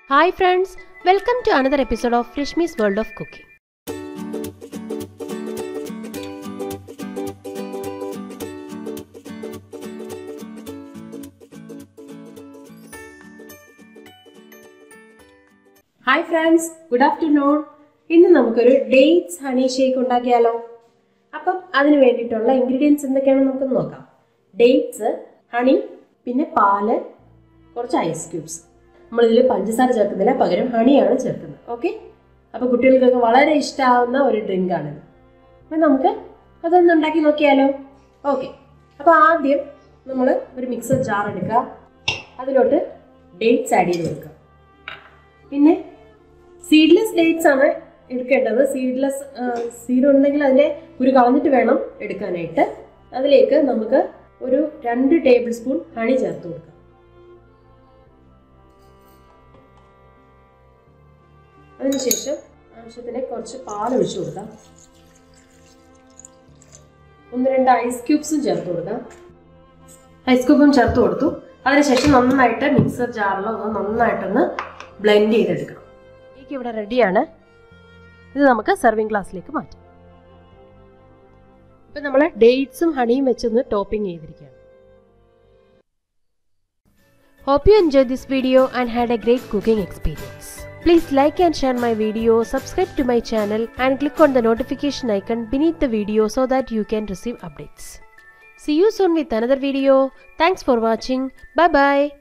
Hi friends, welcome to another episode of Rishmi's World of Cooking. Hi friends good afternoon ഇന്ന് നമുക്കൊരു dates honey shake ഉണ്ടാക്കിയാലോ അപ്പം അതിന് വേണ്ടിയിട്ടുള്ള ഇൻഗ്രീഡിയൻസ് എന്തൊക്കെയാണെന്ന് നമുക്ക് നോക്കാം ഡേറ്റ്സ് ഹണി പിന്നെ പാല് കുറച്ച് ഐസ് ക്യൂബ്സ് നമ്മളിതിൽ പഞ്ചസാര ചേർക്കുന്നില്ല പകരം ഹണിയാണ് ചേർക്കുന്നത് ഓക്കെ അപ്പോൾ കുട്ടികൾക്കൊക്കെ വളരെ ഇഷ്ടമാവുന്ന ഒരു ഡ്രിങ്കാണിത് അപ്പം നമുക്ക് അതൊന്ന് ഉണ്ടാക്കി നോക്കിയാലോ ഓക്കെ അപ്പോൾ ആദ്യം നമ്മൾ ഒരു മിക്സർ ജാർ എടുക്കുക അതിലോട്ട് ഡേറ്റ്സ് ആഡ് ചെയ്ത് കൊടുക്കുക പിന്നെ സീഡ്ലെസ് ഡേറ്റ്സ് ആണ് എടുക്കേണ്ടത് സീഡ്ലെസ് സീഡ് ഉണ്ടെങ്കിൽ അതിൻ്റെ കുരു കളഞ്ഞിട്ട് വേണം എടുക്കാനായിട്ട് അതിലേക്ക് നമുക്ക് ഒരു രണ്ട് ടേബിൾ സ്പൂൺ ഹണി ചേർത്ത് കൊടുക്കാം അതിനുശേഷം ആവശ്യത്തിന് കുറച്ച് പാൽ ഒഴിച്ചു കൊടുക്കാം ഒന്ന് രണ്ട് ഐസ് ക്യൂബ്സും ചേർത്ത് കൊടുക്കാം ഐസ് ക്യൂബും ചേർത്ത് കൊടുത്തു അതിനുശേഷം നന്നായിട്ട് മിക്സർ ജാറിൽ ഒന്ന് നന്നായിട്ടൊന്ന് ബ്ലെൻഡ് ചെയ്തെടുക്കണം കേക്ക് ഇവിടെ റെഡിയാണ് ഇത് നമുക്ക് സെർവിങ് ഗ്ലാസ്സിലേക്ക് മാറ്റാം ഇപ്പം നമ്മൾ ഡേറ്റ്സും ഹണിയും വെച്ചൊന്ന് ടോപ്പിംഗ് ചെയ്തിരിക്കുകയാണ് Hope you enjoyed this video and had a great cooking experience. Please like and share my video, subscribe to my channel and click on the notification icon beneath the video so that you can receive updates. See you soon with another video. Thanks for watching. Bye bye.